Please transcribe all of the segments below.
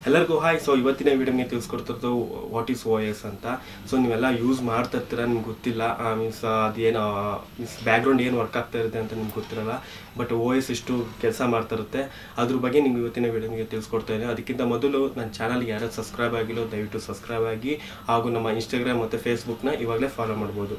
ಎಲ್ಲರಿಗೂ hi so ಇವತ್ತಿನ ವಿಡಿಯೋಗೆ ತಿಳಿಸ್ಕೊಡ್ತಿರೋದು ವಾಟ್ ಈಸ್ ಓ ಎಸ್ ಅಂತ ಸೊ ನೀವೆಲ್ಲ ಯೂಸ್ ಮಾಡ್ತಾ ಇರ್ತೀರ ನಿಮ್ಗೆ ಗೊತ್ತಿಲ್ಲ ಮೀನ್ಸ್ ಅದೇನು ಮೀನ್ಸ್ ಬ್ಯಾಕ್ಗ್ರೌಂಡ್ ಏನು ವರ್ಕ್ ಆಗ್ತಾ ಇರುತ್ತೆ ಅಂತ ನಿಮ್ಗೆ ಗೊತ್ತಿರಲ್ಲ ಬಟ್ ಓ ಎಸ್ ಇಷ್ಟು ಕೆಲಸ ಮಾಡ್ತಾ ಇರುತ್ತೆ ಅದ್ರ ಬಗ್ಗೆ ನಿಮ್ಗೆ ಇವತ್ತಿನ ವಿಡಿಯೋಗೆ ತಿಳಿಸ್ಕೊಡ್ತಾ ಇದ್ದೀನಿ ಅದಕ್ಕಿಂತ ಮೊದಲು ನನ್ನ ಚಾನಲ್ಗೆ ಯಾರು ಸಬ್ಸ್ಕ್ರೈಬ್ ಆಗಿಲ್ಲ ದಯವಿಟ್ಟು ಸಬ್ಸ್ಕ್ರೈಬ್ ಆಗಿ ಹಾಗೂ ನಮ್ಮ ಇನ್ಸ್ಟಾಗ್ರಾಮ್ ಮತ್ತು ಫೇಸ್ಬುಕ್ನ ಇವಾಗಲೇ ಫಾಲೋ ಮಾಡ್ಬೋದು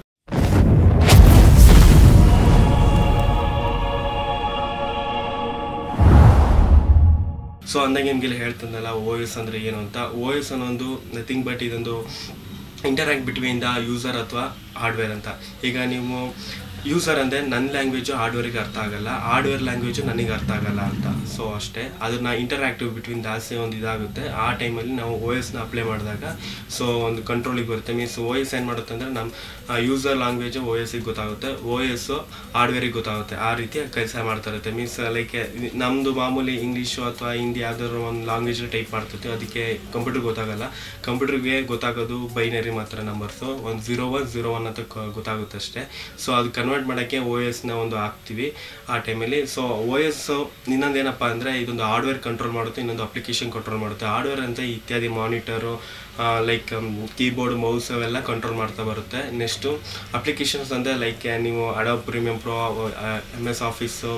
ಸೊ ಅಂದಾಗೆ ನಿಮಗೆಲ್ಲ ಹೇಳ್ತಂದಲ್ಲ ಓ ಎಸ್ ಅಂದರೆ ಏನು ಅಂತ ಓ ಎಸ್ ಅನ್ನೊಂದು ನಥಿಂಗ್ ಬಟ್ ಇದೊಂದು ಇಂಟರಾಕ್ಟ್ ಬಿಟ್ವೀನ್ ದ ಯೂಸರ್ ಅಥವಾ ಹಾರ್ಡ್ವೇರ್ ಅಂತ ಈಗ ನೀವು ಯೂಸರ್ ಅಂದರೆ ನನ್ನ ಲ್ಯಾಂಗ್ವೇಜು ಹಾರ್ಡ್ವೇರಿಗೆ ಅರ್ಥ ಆಗಲ್ಲ ಹಾರ್ಡ್ವೇರ್ ಲ್ಯಾಂಗ್ವೇಜು ನನಗೆ ಅರ್ಥ ಆಗಲ್ಲ ಅಂತ ಸೊ ಅಷ್ಟೇ ಅದನ್ನ ಇಂಟರಾಕ್ಟಿವ್ ಬಿಟ್ವೀನ್ ಜಾಸ್ತಿ ಒಂದು ಇದಾಗುತ್ತೆ ಆ ಟೈಮಲ್ಲಿ ನಾವು ಓ ಎಸ್ನ ಅಪ್ಲೈ ಮಾಡಿದಾಗ ಸೊ ಒಂದು ಕಂಟ್ರೋಲಿಗೆ ಬರುತ್ತೆ ಮೀನ್ಸ್ ಓ ಎಸ್ ಏನು ಮಾಡುತ್ತೆ ಅಂದರೆ ನಮ್ಮ ಯೂಸರ್ ಲ್ಯಾಂಗ್ವೇಜು ಓ ಎಸ್ಸಿಗೆ ಗೊತ್ತಾಗುತ್ತೆ ಓ ಎಸ್ಸು ಹಾರ್ಡ್ವೇರಿಗೆ ಗೊತ್ತಾಗುತ್ತೆ ಆ ರೀತಿ ಕೆಲಸ ಮಾಡ್ತಾ ಇರುತ್ತೆ ಮೀನ್ಸ್ ಲೈಕ್ ನಮ್ಮದು ಮಾಮೂಲಿ ಇಂಗ್ಲೀಷು ಅಥವಾ ಹಿಂದಿ ಯಾವ್ದಾದ್ರು ಒಂದು ಲ್ಯಾಂಗ್ವೇಜ್ ಟೈಪ್ ಮಾಡ್ತಿರ್ತೀವಿ ಅದಕ್ಕೆ ಕಂಪ್ಯೂಟರ್ ಗೊತ್ತಾಗಲ್ಲ ಕಂಪ್ಯೂಟರ್ಗೆ ಗೊತ್ತಾಗೋದು ಬೈನರಿ ಮಾತ್ರ ನಂಬರ್ಸು ಒಂದು ಝೀರೋ ಒನ್ ಝೀರೋ ಒನ್ ಅಂತ ಕ- ಗೊತ್ತಾಗುತ್ತೆ ಅಷ್ಟೇ ಸೊ ಅದು ಕನ್ವರ್ಟ್ ಮಾಡೋಕ್ಕೆ ಓ ಎಸ್ನ ಒಂದು ಹಾಕ್ತೀವಿ ಆ ಟೈಮಲ್ಲಿ ಸೊ ಓ ಎಸ್ ಇನ್ನೊಂದೇನಪ್ಪ ಅಂದರೆ ಇದೊಂದು ಹಾರ್ಡ್ವೇರ್ ಕಂಟ್ರೋಲ್ ಮಾಡುತ್ತೆ ಇನ್ನೊಂದು ಅಪ್ಲಿಕೇಶನ್ ಕಂಟ್ರೋಲ್ ಮಾಡುತ್ತೆ ಹಾರ್ಡ್ವೇರ್ ಅಂತ ಇತ್ಯಾದಿ ಮಾನಿಟರು ಲೈಕ್ ಕೀಬೋರ್ಡ್ ಮೌಸ್ ಅವೆಲ್ಲ ಕಂಟ್ರೋಲ್ ಮಾಡ್ತಾ ಬರುತ್ತೆ ನೆಕ್ಸ್ಟು ಅಪ್ಲಿಕೇಶನ್ಸ್ ಅಂದರೆ ಲೈಕ್ ನೀವು Adobe Premiere Pro M S Office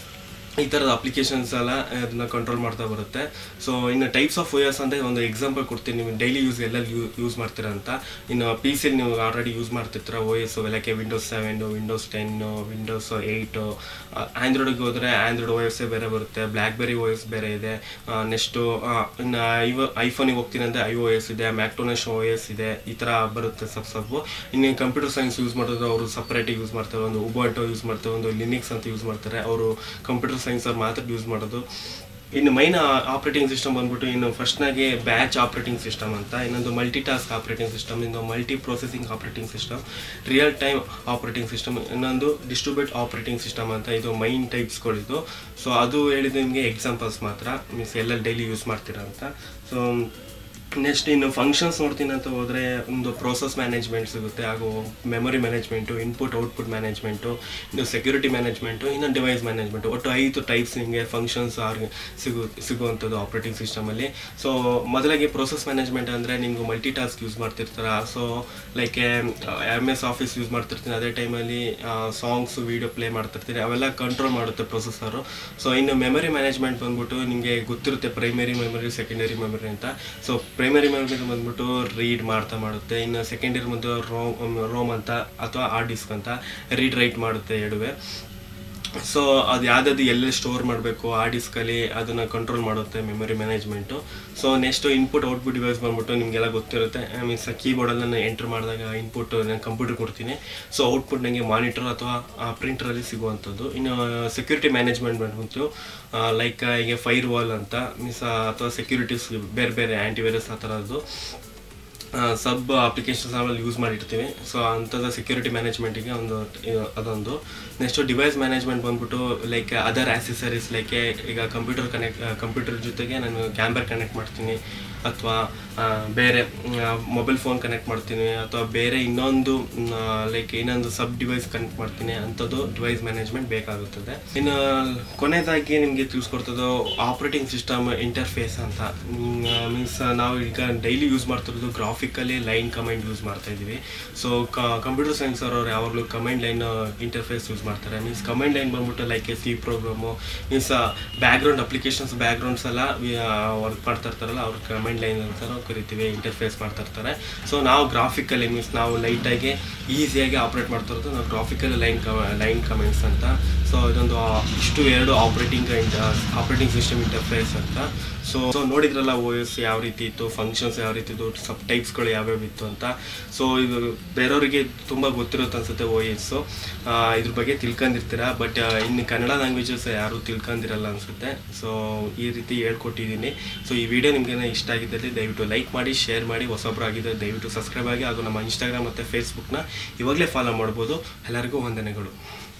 ಈ ಥರದ ಅಪ್ಲಿಕೇಶನ್ಸ್ ಎಲ್ಲ ಅದನ್ನ ಕಂಟ್ರೋಲ್ ಮಾಡ್ತಾ ಬರುತ್ತೆ ಸೊ ಇನ್ನು ಟೈಪ್ಸ್ ಆಫ್ ಓಯಸ್ ಅಂತ ಒಂದು ಎಕ್ಸಾಂಪಲ್ ಕೊಡ್ತೀನಿ ನೀವು ಡೈಲಿ ಯೂಸ್ ಎಲ್ಲ ಯೂಸ್ ಮಾಡ್ತೀರಾ ಅಂತ ಇನ್ನು ಪಿ ಸಿಲಿ ನೀವು ಆಲ್ರೆಡಿ ಯೂಸ್ ಮಾಡ್ತಿರ್ತೀರ ಓ ಎಸ್ ಎಲ್ಲಕ್ಕೆ Windows seven Windows ten Windows eight ಆ್ಯಂಡ್ರಾಯ್ಡ್ಗೆ ಹೋದರೆ ಆ್ಯಂಡ್ರಾಯ್ಡ್ ಓ ಎಸ್ಸೇ ಬೇರೆ ಬರುತ್ತೆ ಬ್ಲ್ಯಾಕ್ಬೆರಿ ಓ ಎಸ್ ಬೇರೆ ಇದೆ ನೆಕ್ಸ್ಟು ಇನ್ನು ಐವ ಐಫೋನಿಗೆ ಹೋಗ್ತೀನಿ ಅಂದರೆ ಐ ಓ ಎಸ್ ಇದೆ ಮ್ಯಾಕ್ಟೋನೆಶ್ ಓ ಎಸ್ ಇದೆ ಈ ಥರ ಬರುತ್ತೆ ಸಬ್ ಸಬ್ಬು ಇನ್ನು ಕಂಪ್ಯೂಟರ್ ಸೈನ್ಸ್ ಯೂಸ್ ಮಾಡೋದು ಅವರು ಸಪ್ರೇಟಾಗಿ ಯೂಸ್ ಮಾಡ್ತಾರೆ ಒಂದು ಉಬಾಟೋ ಯೂಸ್ ಮಾಡ್ತಾರೆ ಒಂದು ಲಿನಿಕ್ಸ್ ಅಂತ ಯೂಸ್ ಮಾಡ್ತಾರೆ ಅವರು ಕಂಪ್ಯೂಟರ್ ಸೈನ್ಸ್ ಅವ್ರು ಮಾತ್ರ ಯೂಸ್ ಮಾಡೋದು ಇನ್ನು ಮೈನ್ ಆಪ್ರೇಟಿಂಗ್ ಸಿಸ್ಟಮ್ ಬಂದ್ಬಿಟ್ಟು ಇನ್ನು ಫಸ್ಟ್ನಾಗೆ ಬ್ಯಾಚ್ ಆಪ್ರೇಟಿಂಗ್ ಸಿಸ್ಟಮ್ ಅಂತ ಇನ್ನೊಂದು ಮಲ್ಟಿ ಟಾಸ್ಕ್ ಆಪ್ರೇಟಿಂಗ್ ಸಿಸ್ಟಮ್ ಇನ್ನೊಂದು multi processing operating system real time operating system ಇನ್ನೊಂದು ಡಿಸ್ಟ್ರಿಬ್ಯೂಟ್ ಆಪ್ರೇಟಿಂಗ್ ಸಿಸ್ಟಮ್ ಅಂತ ಇದು ಮೈನ್ ಟೈಪ್ಸ್ಗಳಿದು ಸೊ ಅದು ಹೇಳಿದ ನಿಮಗೆ ಎಕ್ಸಾಂಪಲ್ಸ್ ಮಾತ್ರ ಮೀನ್ಸ್ ಎಲ್ಲ ಡೈಲಿ ಯೂಸ್ ಮಾಡ್ತೀರಾ ಅಂತ ಸೊ ನೆಕ್ಸ್ಟ್ ಇನ್ನು ಫಂಕ್ಷನ್ಸ್ ನೋಡ್ತೀನಿ ಅಂತ ಹೋದರೆ ಒಂದು ಪ್ರೋಸೆಸ್ ಮ್ಯಾನೇಜ್ಮೆಂಟ್ ಸಿಗುತ್ತೆ ಹಾಗೂ memory management input output management ಇನ್ನು ಸೆಕ್ಯೂರಿಟಿ ಮ್ಯಾನೇಜ್ಮೆಂಟು ಇನ್ನು ಡಿವೈಸ್ ಮ್ಯಾನೇಜ್ಮೆಂಟು ಒಟ್ಟು ಐದು ಟೈಪ್ಸ್ ನಿಮಗೆ ಫಂಕ್ಷನ್ಸ್ ಆರ್ ಸಿಗು ಸಿಗುವಂಥದ್ದು ಆಪ್ರೇಟಿಂಗ್ ಸಿಸ್ಟಮಲ್ಲಿ ಸೊ ಮೊದಲಾಗಿ ಪ್ರೋಸೆಸ್ ಮ್ಯಾನೇಜ್ಮೆಂಟ್ ಅಂದರೆ ನಿಮ್ಗೆ ಮಲ್ಟಿ ಟಾಸ್ಕ್ ಯೂಸ್ ಮಾಡ್ತಿರ್ತಾರ so like M S Office use ಮಾಡ್ತಿರ್ತೀನಿ ಅದೇ ಟೈಮಲ್ಲಿ ಸಾಂಗ್ಸ್ ವೀಡಿಯೋ ಪ್ಲೇ ಮಾಡ್ತಿರ್ತೀನಿ ಅವೆಲ್ಲ ಕಂಟ್ರೋಲ್ ಮಾಡುತ್ತೆ ಪ್ರೊಸೆಸರು ಸೊ ಇನ್ನು ಮೆಮೊರಿ ಮ್ಯಾನೇಜ್ಮೆಂಟ್ ಬಂದ್ಬಿಟ್ಟು ನಿಮಗೆ ಗೊತ್ತಿರುತ್ತೆ ಪ್ರೈಮರಿ ಮೆಮೊರಿ ಸೆಕೆಂಡರಿ ಮೆಮೊರಿ ಅಂತ ಸೊ ಪ್ರೈಮರಿ ಮೆಮೊರಿ ಬಂದ್ಬಿಟ್ಟು ರೀಡ್ ಮಾಡ್ತಾ ಮಾಡುತ್ತೆ ಇನ್ನು ಸೆಕೆಂಡರಿ ಬಂದು ರೋಮ್ ರೋಮ್ ಅಂತ ಅಥವಾ ಹಾರ್ಡ್ ಡಿಸ್ಕ್ ಅಂತ ರೀಡ್ ರೈಟ್ ಮಾಡುತ್ತೆ ಎಡುವೆ ಸೊ ಅದು ಯಾವ್ದಾದ್ರು ಎಲ್ಲೇ ಸ್ಟೋರ್ ಮಾಡಬೇಕು ಆ ಡಿಸ್ಕಲ್ಲಿ ಅದನ್ನು ಕಂಟ್ರೋಲ್ ಮಾಡುತ್ತೆ memory management so next input output device ಬಂದ್ಬಿಟ್ಟು ನಿಮಗೆಲ್ಲ ಗೊತ್ತಿರುತ್ತೆ ಮೀನ್ಸ್ ಕೀಬೋರ್ಡಲ್ಲಿ ನಾನು ಎಂಟ್ರ್ ಮಾಡಿದಾಗ ಇನ್ಪುಟ್ ನಾನು ಕಂಪ್ಯೂಟರ್ ಕೊಡ್ತೀನಿ ಸೊ ಔಟ್ಪುಟ್ ನನಗೆ ಮಾನಿಟರ್ ಅಥವಾ ಪ್ರಿಂಟರಲ್ಲಿ ಸಿಗುವಂಥದ್ದು ಇನ್ನು ಸೆಕ್ಯೂರಿಟಿ ಮ್ಯಾನೇಜ್ಮೆಂಟ್ ಬಂದ್ಬಿಟ್ಟು ಲೈಕ್ ಹೀಗೆ ಫೈರ್ ವಾಲ್ ಅಂತ ಮೀನ್ಸ್ ಅಥವಾ ಸೆಕ್ಯೂರಿಟೀಸ್ ಬೇರೆ ಬೇರೆ ಆ್ಯಂಟಿವೈರಸ್ ಆ ಥರದ್ದು ಸಬ್ ಅಪ್ಲಿಕೇಶನ್ಸ್ ಆಮೇಲೆ ಯೂಸ್ ಮಾಡಿರ್ತೀವಿ ಸೊ ಅಂಥದ್ದು ಸೆಕ್ಯೂರಿಟಿ ಮ್ಯಾನೇಜ್ಮೆಂಟಿಗೆ ಒಂದು ಇದು- ಅದೊಂದು ನೆಕ್ಸ್ಟು ಡಿವೈಸ್ ಮ್ಯಾನೇಜ್ಮೆಂಟ್ ಬಂದ್ಬಿಟ್ಟು ಲೈಕ್ ಅದರ್ ಆ್ಯಸೆಸರೀಸ್ ಲೈಕ್ ಈಗ ಕಂಪ್ಯೂಟರ್ ಕನೆಕ್ಟ್ ಕಂಪ್ಯೂಟರ್ ಜೊತೆಗೆ ನಾನು ಕ್ಯಾಮ್ರಾ ಕನೆಕ್ಟ್ ಮಾಡ್ತೀನಿ ಅಥವಾ ಬೇರೆ ಮೊಬೈಲ್ ಫೋನ್ ಕನೆಕ್ಟ್ ಮಾಡ್ತೀನಿ ಅಥವಾ ಬೇರೆ ಇನ್ನೊಂದು ಲೈಕ್ ಇನ್ನೊಂದು ಸಬ್ ಡಿವೈಸ್ ಕನೆಕ್ಟ್ ಮಾಡ್ತೀನಿ ಅಂಥದ್ದು ಡಿವೈಸ್ ಮ್ಯಾನೇಜ್ಮೆಂಟ್ ಬೇಕಾಗುತ್ತದೆ ಇನ್ನು ಕೊನೆಯದಾಗಿ ನಿಮಗೆ ತಿಳಿಸ್ಕೊಡ್ತದ್ದು ಆಪ್ರೇಟಿಂಗ್ ಸಿಸ್ಟಮ್ ಇಂಟರ್ಫೇಸ್ ಅಂತ ಮೀನ್ಸ್ ನಾವು ಈಗ ಡೈಲಿ ಯೂಸ್ ಮಾಡ್ತಿರೋದು ಗ್ರಾಫಿಕಲಿ ಲೈನ್ ಕಮೆಂಟ್ ಯೂಸ್ ಮಾಡ್ತಾ ಇದ್ದೀವಿ ಸೊ ಕಂಪ್ಯೂಟರ್ ಸೈನ್ಸ್ ಅವರು ಯಾವಾಗಲೂ ಕಮೆಂಟ್ ಲೈನ್ ಇಂಟರ್ಫೇಸ್ ಯೂಸ್ ಮಾಡ್ತಾರೆ ಮೀನ್ಸ್ ಕಮೆಂಟ್ ಲೈನ್ ಬಂದ್ಬಿಟ್ಟು like a C program means background applications backgrounds ಎಲ್ಲ ವರ್ಕ್ ಮಾಡ್ತಾ ಇರ್ತಾರಲ್ಲ ಅವ್ರು ಕಮೆಂಟ್ ಲೈನ್ ಅಂತ ನಾವು ಕರಿತೀವಿ ಇಂಟರ್ಫೇಸ್ ಮಾಡ್ತಾ ಇರ್ತಾರೆ ಸೊ ನಾವು ಗ್ರಾಫಿಕಲಿ ಮೀನ್ಸ್ ನಾವು ಲೈಟಾಗಿ ಈಸಿಯಾಗಿ ಆಪ್ರೇಟ್ ಮಾಡ್ತಾ ಇರೋದು ನಾವು ಗ್ರಾಫಿಕಲ್ ಲೈನ್ ಲೈನ್ ಕಮೆಂಟ್ಸ್ ಅಂತ ಸೊ ಇದೊಂದು ಆ- ಇಷ್ಟು ಎರಡು ಆಪ್ರೇಟಿಂಗ್ ಆಪ್ರೇಟಿಂಗ್ ಸಿಸ್ಟಮ್ ಇಂಟರ್ಫೇಸ್ ಅಂತ ಸೊ ಸೊ ನೋಡಿದ್ರಲ್ಲ ಓ ಎಸ್ ಯಾವ ರೀತಿ ಇತ್ತು ಫಂಕ್ಷನ್ಸ್ ಯಾವ ರೀತಿ ಇತ್ತು ಸಬ್ ಟೈಪ್ಸ್ಗಳು ಯಾವ್ಯಾವ ಇತ್ತು ಅಂತ ಸೊ ಇದು ಬೇರೆಯವರಿಗೆ ತುಂಬ ಗೊತ್ತಿರುತ್ತೆ ಅನ್ಸುತ್ತೆ ಓ ಎಸ್ಸು ಇದ್ರ ಬಗ್ಗೆ ತಿಳ್ಕೊಂಡಿರ್ತೀರ ಬಟ್ ಇನ್ನು ಕನ್ನಡ ಲ್ಯಾಂಗ್ವೇಜಸ್ ಯಾರು ತಿಳ್ಕೊಂಡಿರಲ್ಲ ಅನ್ಸುತ್ತೆ ಸೊ ಈ ರೀತಿ ಹೇಳ್ಕೊಟ್ಟಿದ್ದೀನಿ ಸೊ ಈ ವಿಡಿಯೋ ನಿಮಗೆ ಇಷ್ಟ ಆಗಿದ್ದಲ್ಲಿ ದಯವಿಟ್ಟು ಲೈಕ್ ಮಾಡಿ ಶೇರ್ ಮಾಡಿ ಹೊಸೊಬ್ಬರಾಗಿದ್ದರೆ ದಯವಿಟ್ಟು ಸಬ್ಸ್ಕ್ರೈಬ್ ಆಗಿ ಹಾಗೂ ನಮ್ಮ ಇನ್ಸ್ಟಾಗ್ರಾಮ್ ಮತ್ತು ಫೇಸ್ಬುಕ್ನ ಇವಾಗಲೇ ಫಾಲೋ ಮಾಡ್ಬೋದು ಎಲ್ಲರಿಗೂ ವಂದನೆಗಳು